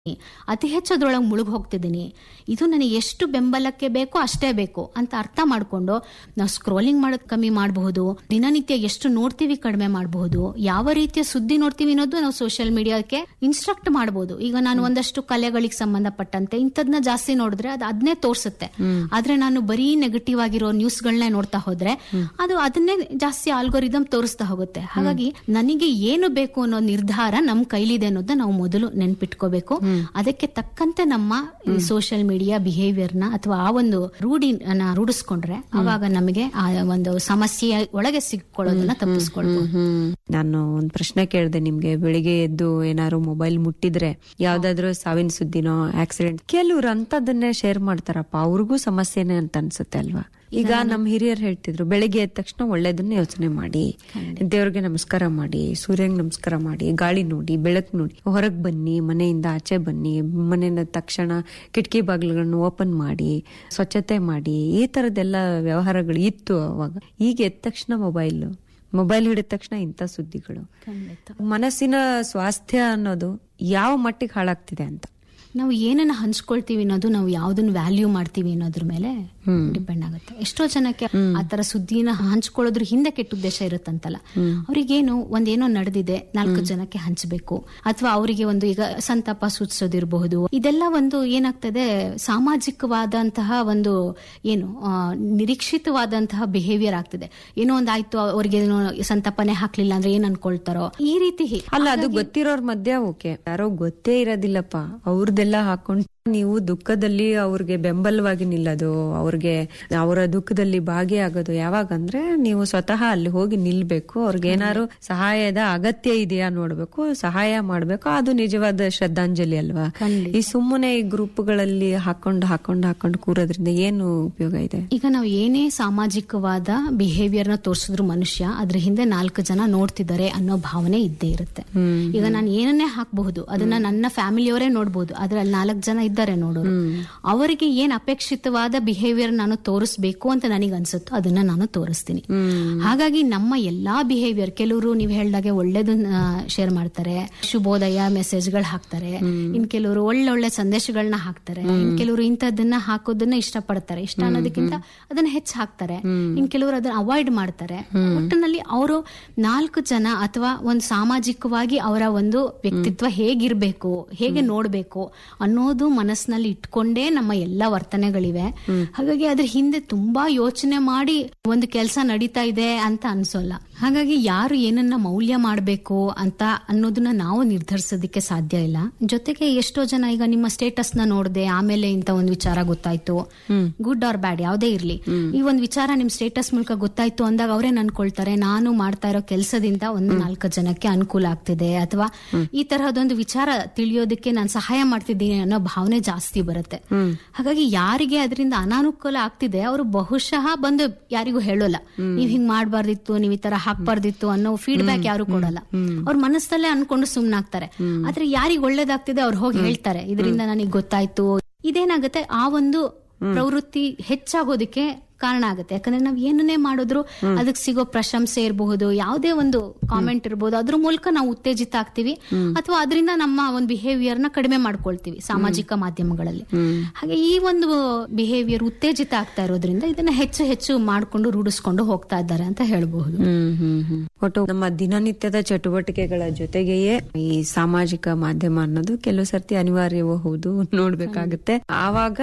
ಅತಿ ಹೆಚ್ಚು ಅದ್ರೊಳಗೆ ಮುಳುಗ್ ಹೋಗ್ತಿದ್ದೀನಿ ಇದು ನನಗೆ ಎಷ್ಟು ಬೆಂಬಲಕ್ಕೆ ಬೇಕೋ ಅಷ್ಟೇ ಬೇಕು ಅಂತ ಅರ್ಥ ಮಾಡ್ಕೊಂಡು ನಾವು ಸ್ಕ್ರೋಲಿಂಗ್ ಮಾಡೋದು ಕಮ್ಮಿ ಮಾಡಬಹುದು ದಿನನಿತ್ಯ ಎಷ್ಟು ನೋಡ್ತೀವಿ ಕಡಿಮೆ ಮಾಡಬಹುದು ಯಾವ ರೀತಿಯ ಸುದ್ದಿ ನೋಡ್ತೀವಿ ಅನ್ನೋದು ನಾವು ಸೋಷಿಯಲ್ ಮೀಡಿಯಾಕ್ಕೆ ಇನ್ಸ್ಟ್ರಕ್ಟ್ ಮಾಡಬಹುದು ಈಗ ನಾನು ಒಂದಷ್ಟು ಕಲೆಗಳಿಗೆ ಸಂಬಂಧಪಟ್ಟಂತೆ ಇಂಥದ್ನ ಜಾಸ್ತಿ ನೋಡಿದ್ರೆ ಅದು ಅದನ್ನೇ ತೋರಿಸುತ್ತೆ ಆದ್ರೆ ನಾನು ಬರೀ ನೆಗೆಟಿವ್ ಆಗಿರೋ ನ್ಯೂಸ್ಗಳನ್ನೇ ನೋಡ್ತಾ ಹೋದ್ರೆ ಅದು ಅದನ್ನೇ ಜಾಸ್ತಿ ಆಲ್ಗೋರಿದಮ್ ತೋರಿಸ್ತಾ ಹೋಗುತ್ತೆ ಹಾಗಾಗಿ ನನಗೆ ಏನು ಬೇಕು ಅನ್ನೋ ನಿರ್ಧಾರ ನಮ್ ಕೈಲಿದೆ ಅನ್ನೋದನ್ನ ನಾವು ಮೊದಲು ನೆನ್ಪಿಟ್ಕೋಬೇಕು ಅದಕ್ಕೆ ತಕ್ಕಂತೆ ನಮ್ಮ ಸೋಷಿಯಲ್ ಮೀಡಿಯಾ ಬಿಹೇವಿಯರ್ ನ ಅಥವಾ ಆ ಒಂದು ರೂಢಿನ ರೂಢಿಸ್ಕೊಂಡ್ರೆ ಅವಾಗ ನಮಗೆ ಆ ಒಂದು ಸಮಸ್ಯೆಯ ಒಳಗೆ ಸಿಕ್ಕೊಳ್ಳೋದನ್ನ ತಪ್ಪಿಸ್ಕೊಳ್ಬಹುದು ಹ್ಮ್ ನಾನು ಒಂದ್ ಪ್ರಶ್ನೆ ಕೇಳಿದೆ ನಿಮ್ಗೆ ಬೆಳಿಗ್ಗೆ ಎದ್ದು ಏನಾದ್ರು ಮೊಬೈಲ್ ಮುಟ್ಟಿದ್ರೆ ಯಾವ್ದಾದ್ರು ಸಾವಿನ ಸುದ್ದಿನೋ ಆಕ್ಸಿಡೆಂಟ್ ಕೆಲವ್ರು ಅಂತದನ್ನೇ ಶೇರ್ ಮಾಡ್ತಾರಪ್ಪ ಅವ್ರಿಗೂ ಸಮಸ್ಯೆನೆ ಅಂತ ಅನ್ಸುತ್ತೆ ಅಲ್ವಾ ಈಗ ನಮ್ ಹಿರಿಯರು ಹೇಳ್ತಿದ್ರು ಬೆಳಿಗ್ಗೆ ಎದ್ದ ತಕ್ಷಣ ಒಳ್ಳೇದನ್ನ ಯೋಚನೆ ಮಾಡಿ ದೇವ್ರಿಗೆ ನಮಸ್ಕಾರ ಮಾಡಿ ಸೂರ್ಯಂಗ್ ನಮಸ್ಕಾರ ಮಾಡಿ ಗಾಳಿ ನೋಡಿ ಬೆಳಕು ನೋಡಿ ಹೊರಗ್ ಬನ್ನಿ ಮನೆಯಿಂದ ಆಚೆ ಬನ್ನಿ ಮನೆಯಿಂದ ತಕ್ಷಣ ಕಿಟಕಿ ಬಾಗಿಲುಗಳನ್ನು ಓಪನ್ ಮಾಡಿ ಸ್ವಚ್ಛತೆ ಮಾಡಿ ಈ ತರದೆಲ್ಲ ವ್ಯವಹಾರಗಳು ಇತ್ತು ಅವಾಗ ಈಗ ಎದ್ದ ತಕ್ಷಣ ಮೊಬೈಲ್ ಮೊಬೈಲ್ ಹಿಡಿದ ತಕ್ಷಣ ಇಂಥ ಸುದ್ದಿಗಳು ಮನಸ್ಸಿನ ಸ್ವಾಸ್ಥ್ಯ ಅನ್ನೋದು ಯಾವ ಮಟ್ಟಿಗೆ ಹಾಳಾಗ್ತಿದೆ ಅಂತ ನಾವು ಏನನ್ನ ಹಂಚ್ಕೊಳ್ತೀವಿ ಅನ್ನೋದು ನಾವು ಯಾವ್ದನ್ನ ವ್ಯಾಲ್ಯೂ ಮಾಡ್ತೀವಿ ಅನ್ನೋದ್ರ ಮೇಲೆ ಡಿಪೆಂಡ್ ಆಗುತ್ತೆ ಎಷ್ಟೋ ಜನಕ್ಕೆ ಆತರ ಸುದ್ದಿನ ಹಂಚ್ಕೊಳ್ಳೋದ್ರ ಹಿಂದೆ ಕೆಟ್ಟ ಉದ್ದೇಶ ಇರುತ್ತಂತಲ್ಲ ಅವ್ರಿಗೇನು ಒಂದೇನೋ ನಡೆದಿದೆ ನಾಲ್ಕು ಜನಕ್ಕೆ ಹಂಚಬೇಕು ಅಥವಾ ಅವರಿಗೆ ಒಂದು ಈಗ ಸಂತಾಪ ಸೂಚಿಸೋದಿರಬಹುದು ಇದೆಲ್ಲ ಒಂದು ಏನಾಗ್ತದೆ ಸಾಮಾಜಿಕವಾದಂತಹ ಒಂದು ಏನು ಆ, ನಿರೀಕ್ಷಿತವಾದಂತಹ ಬಿಹೇವಿಯರ್ ಆಗ್ತದೆ ಏನೋ ಒಂದು ಆಯ್ತು ಅವ್ರಿಗೆ ಏನೋ ಸಂತಾಪನೆ ಹಾಕ್ಲಿಲ್ಲ ಅಂದ್ರೆ ಏನ್ ಅನ್ಕೊಳ್ತಾರೋ ಈ ರೀತಿ ಅಲ್ಲ ಅದು ಗೊತ್ತಿರೋರ್ ಮಧ್ಯ ಓಕೆ ಯಾರೋ ಗೊತ್ತೇ ಇರೋದಿಲ್ಲಪ್ಪ ಅವ್ರದ್ದೆಲ್ಲ ಹಾಕೊಂಡು ನೀವು ದುಃಖದಲ್ಲಿ ಅವ್ರಿಗೆ ಬೆಂಬಲವಾಗಿ ನಿಲ್ಲೋದು ಅವ್ರಿಗೆ ಅವರ ದುಃಖದಲ್ಲಿ ಭಾಗಿಯಾಗೋದು ಯಾವಾಗ ಅಂದ್ರೆ ನೀವು ಸ್ವತಃ ಅಲ್ಲಿ ಹೋಗಿ ನಿಲ್ಬೇಕು ಅವ್ರಿಗೆ ಏನಾದ್ರು ಸಹಾಯದ ಅಗತ್ಯ ಇದೆಯಾ ನೋಡ್ಬೇಕು ಸಹಾಯ ಮಾಡ್ಬೇಕು ಅದು ನಿಜವಾದ ಶ್ರದ್ಧಾಂಜಲಿ ಅಲ್ವಾ ಈ ಸುಮ್ಮನೆ ಈ ಗ್ರೂಪ್ಗಳಲ್ಲಿ ಹಾಕೊಂಡು ಹಾಕೊಂಡು ಹಾಕೊಂಡು ಕೂರೋದ್ರಿಂದ ಏನು ಉಪಯೋಗ ಇದೆ ಈಗ ನಾವು ಏನೇ ಸಾಮಾಜಿಕವಾದ ಬಿಹೇವಿಯರ್ ನ ತೋರಿಸಿದ್ರು ಮನುಷ್ಯ ಅದ್ರ ಹಿಂದೆ ನಾಲ್ಕು ಜನ ನೋಡ್ತಿದ್ದಾರೆ ಅನ್ನೋ ಭಾವನೆ ಇದ್ದೇ ಇರುತ್ತೆ ಈಗ ನಾನು ಏನನ್ನೇ ಹಾಕಬಹುದು ಅದನ್ನ ನನ್ನ ಫ್ಯಾಮಿಲಿಯವರೇ ನೋಡಬಹುದು ಅದ್ರಲ್ಲಿ ನಾಲ್ಕು ಜನ ಇದ್ದಾರೆ ನೋಡೋರು ಅವರಿಗೆ ಏನ್ ಅಪೇಕ್ಷಿತವಾದ ಬಿಹೇವಿಯರ್ ನಾನು ತೋರಿಸ್ಬೇಕು ಅಂತ ನನಗೆ ಅನ್ಸುತ್ತೋ ಅದನ್ನ ನಾನು ತೋರಿಸ್ತೀನಿ ಹಾಗಾಗಿ ನಮ್ಮ ಎಲ್ಲಾ ಬಿಹೇವಿಯರ್ ಕೆಲವರು ನೀವು ಹೇಳ್ದಾಗೆ ಒಳ್ಳೇದನ್ನ ಶೇರ್ ಮಾಡ್ತಾರೆ ಶುಭೋದಯ ಮೆಸೇಜ್ಗಳು ಹಾಕ್ತಾರೆ ಇನ್ ಕೆಲವರು ಒಳ್ಳೊಳ್ಳೆ ಸಂದೇಶಗಳನ್ನ ಹಾಕ್ತಾರೆ ಇನ್ ಕೆಲವರು ಇಂಥದ್ದನ್ನ ಹಾಕೋದನ್ನ ಇಷ್ಟಪಡ್ತಾರೆ ಇಷ್ಟ ಅನ್ನೋದಕ್ಕಿಂತ ಅದನ್ನ ಹೆಚ್ಚು ಹಾಕ್ತಾರೆ ಇನ್ ಕೆಲವರು ಅದನ್ನ ಅವಾಯ್ಡ್ ಮಾಡ್ತಾರೆ ಒಟ್ಟಿನಲ್ಲಿ ಅವರು ನಾಲ್ಕು ಜನ ಅಥವಾ ಒಂದು ಸಾಮಾಜಿಕವಾಗಿ ಅವರ ಒಂದು ವ್ಯಕ್ತಿತ್ವ ಹೇಗಿರ್ಬೇಕು ಹೇಗೆ ನೋಡ್ಬೇಕು ಅನ್ನೋದು ಮನಸ್ಸಿನಲ್ಲಿ ಇಟ್ಕೊಂಡೇ ನಮ್ಮ ಎಲ್ಲಾ ವರ್ತನೆಗಳಿವೆ ಹಾಗಾಗಿ ಅದ್ರ ಹಿಂದೆ ತುಂಬಾ ಯೋಚನೆ ಮಾಡಿ ಒಂದು ಕೆಲಸ ನಡೀತಾ ಇದೆ ಅಂತ ಅನ್ಸೋಲ್ಲ ಹಾಗಾಗಿ ಯಾರು ಏನನ್ನ ಮೌಲ್ಯ ಮಾಡಬೇಕು ಅಂತ ಅನ್ನೋದನ್ನ ನಾವು ನಿರ್ಧರಿಸೋದಕ್ಕೆ ಸಾಧ್ಯ ಇಲ್ಲ ಜೊತೆಗೆ ಎಷ್ಟೋ ಜನ ಈಗ ನಿಮ್ಮ ಸ್ಟೇಟಸ್ ನ ನೋಡದೆ ಆಮೇಲೆ ಇಂತ ಒಂದು ವಿಚಾರ ಗೊತ್ತಾಯ್ತು ಗುಡ್ ಆರ್ ಬ್ಯಾಡ್ ಯಾವ್ದೇ ಇರ್ಲಿ ಈ ಒಂದು ವಿಚಾರ ನಿಮ್ ಸ್ಟೇಟಸ್ ಮೂಲಕ ಗೊತ್ತಾಯ್ತು ಅಂದಾಗ ಅವ್ರೇನ್ ಅನ್ಕೊಳ್ತಾರೆ ನಾನು ಮಾಡ್ತಾ ಇರೋ ಕೆಲಸದಿಂದ ಒಂದು ನಾಲ್ಕು ಜನಕ್ಕೆ ಅನುಕೂಲ ಆಗ್ತಿದೆ ಅಥವಾ ಈ ತರಹದೊಂದು ವಿಚಾರ ತಿಳಿಯೋದಕ್ಕೆ ನಾನು ಸಹಾಯ ಮಾಡ್ತಿದ್ದೀನಿ ಅನ್ನೋ ಭಾವನೆ ಜಾಸ್ತಿ ಬರುತ್ತೆ ಹಾಗಾಗಿ ಯಾರಿಗೆ ಅದರಿಂದ ಅನಾನುಕೂಲ ಆಗ್ತಿದೆ ಅವರು ಬಹುಶಃ ಬಂದು ಯಾರಿಗೂ ಹೇಳೋಲ್ಲ ನೀವ್ ಹಿಂಗ್ ಮಾಡ್ಬಾರ್ದಿತ್ತು ನೀವ್ ಈ ತರ ಹಾಕ್ಬಾರ್ದಿತ್ತು ಅನ್ನೋ ಫೀಡ್ಬ್ಯಾಕ್ ಯಾರು ಕೊಡಲ್ಲ ಅವ್ರ ಮನಸ್ಸಲ್ಲೇ ಅನ್ಕೊಂಡು ಸುಮ್ನಾಗ್ತಾರೆ ಆದ್ರೆ ಯಾರಿಗ್ ಒಳ್ಳೇದಾಗ್ತಿದೆ ಅವ್ರು ಹೋಗಿ ಹೇಳ್ತಾರೆ ಇದರಿಂದ ನನಗೆ ಗೊತ್ತಾಯ್ತು ಇದೇನಾಗುತ್ತೆ ಆ ಒಂದು ಪ್ರವೃತ್ತಿ ಹೆಚ್ಚಾಗೋದಕ್ಕೆ ಕಾರಣ ಆಗುತ್ತೆ ಯಾಕಂದ್ರೆ ನಾವ್ ಏನನ್ನೇ ಮಾಡಿದ್ರು ಅದಕ್ಕೆ ಸಿಗೋ ಪ್ರಶಂಸೆ ಇರಬಹುದು ಯಾವುದೇ ಒಂದು ಕಾಮೆಂಟ್ ಇರಬಹುದು ಅದ್ರ ಮೂಲಕ ನಾವು ಉತ್ತೇಜಿತ ಆಗ್ತೀವಿ ಅಥವಾ ಅದರಿಂದ ನಮ್ಮ ಒಂದು ಬಿಹೇವಿಯರ್ ನ ಕಡಿಮೆ ಮಾಡ್ಕೊಳ್ತೀವಿ ಸಾಮಾಜಿಕ ಮಾಧ್ಯಮಗಳಲ್ಲಿ ಹಾಗೆ ಈ ಒಂದು ಬಿಹೇವಿಯರ್ ಉತ್ತೇಜಿತ ಆಗ್ತಾ ಇರೋದ್ರಿಂದ ಇದನ್ನ ಹೆಚ್ಚು ಹೆಚ್ಚು ಮಾಡ್ಕೊಂಡು ರೂಢಿಸ್ಕೊಂಡು ಹೋಗ್ತಾ ಇದ್ದಾರೆ ಅಂತ ಹೇಳಬಹುದು ಹ್ಮ್ ಹ್ಮ್ ಹ್ಮ್ ಒಟ್ಟು ನಮ್ಮ ದಿನನಿತ್ಯದ ಚಟುವಟಿಕೆಗಳ ಜೊತೆಗೆಯೇ ಈ ಸಾಮಾಜಿಕ ಮಾಧ್ಯಮ ಅನ್ನೋದು ಕೆಲವು ಸರ್ತಿ ಅನಿವಾರ್ಯವೂ ಹೌದು ನೋಡ್ಬೇಕಾಗುತ್ತೆ ಆವಾಗ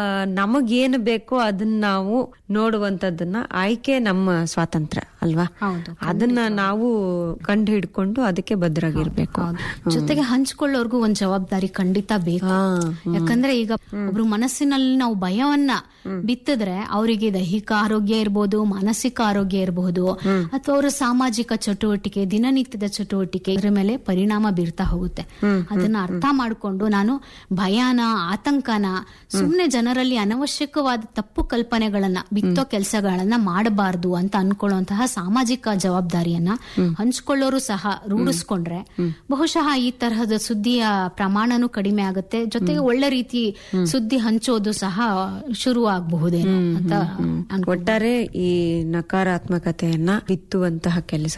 ನಮಗೇನು ಬೇಕೋ ಅದನ್ನ ನಾವು ನೋಡುವಂತದ್ದನ್ನ ಆಯ್ಕೆ ನಮ್ಮ ಸ್ವಾತಂತ್ರ್ಯ ಅಲ್ವಾ ಹೌದು, ಅದನ್ನ ನಾವು ಕಂಡು ಹಿಡ್ಕೊಂಡು ಅದಕ್ಕೆ ಭದ್ರಾಗಿರ್ಬೇಕು ಜೊತೆಗೆ ಹಂಚ್ಕೊಳ್ಳೋರ್ಗು ಒಂದ್ ಜವಾಬ್ದಾರಿ ಖಂಡಿತ ಬೇಕು ಹಾ, ಯಾಕಂದ್ರೆ ಈಗ ಒಬ್ರು ಮನಸ್ಸಿನಲ್ಲಿ ನಾವು ಭಯವನ್ನ ಬಿತ್ತಿದ್ರೆ ಅವರಿಗೆ ದೈಹಿಕ ಆರೋಗ್ಯ ಇರಬಹುದು ಮಾನಸಿಕ ಆರೋಗ್ಯ ಇರಬಹುದು ಅಥವಾ ಅವರ ಸಾಮಾಜಿಕ ಚಟುವಟಿಕೆ ದಿನನಿತ್ಯದ ಚಟುವಟಿಕೆ ಇದ್ರ ಮೇಲೆ ಪರಿಣಾಮ ಬೀರ್ತಾ ಹೋಗುತ್ತೆ ಅದನ್ನ ಅರ್ಥ ಮಾಡ್ಕೊಂಡು ನಾನು ಭಯಾನ ಆತಂಕನ ಸುಮ್ನೆ ಜನರಲ್ಲಿ ಅನವಶ್ಯಕವಾದ ತಪ್ಪು ಕಲ್ಪನೆಗಳನ್ನ ಬಿತ್ತೋ ಕೆಲಸಗಳನ್ನ ಮಾಡಬಾರ್ದು ಅಂತ ಅನ್ಕೊಳ್ಳುವಂತಹ ಸಾಮಾಜಿಕ ಜವಾಬ್ದಾರಿಯನ್ನ ಹಂಚ್ಕೊಳ್ಳೋರು ಸಹ ರೂಢಿಸ್ಕೊಂಡ್ರೆ ಬಹುಶಃ ಈ ತರಹದ ಸುದ್ದಿಯ ಪ್ರಮಾಣನೂ ಕಡಿಮೆ ಆಗುತ್ತೆ ಜೊತೆಗೆ ಒಳ್ಳೆ ರೀತಿ ಸುದ್ದಿ ಹಂಚೋದು ಸಹ ಶುರು ಆಗಬಹುದೇನೋ ಅಂತ ಅನ್ಕೊ- ಒಟ್ಟಾರೆ ಈ ನಕಾರಾತ್ಮಕತೆಯನ್ನ ಬಿತ್ತುವಂತಹ ಕೆಲಸ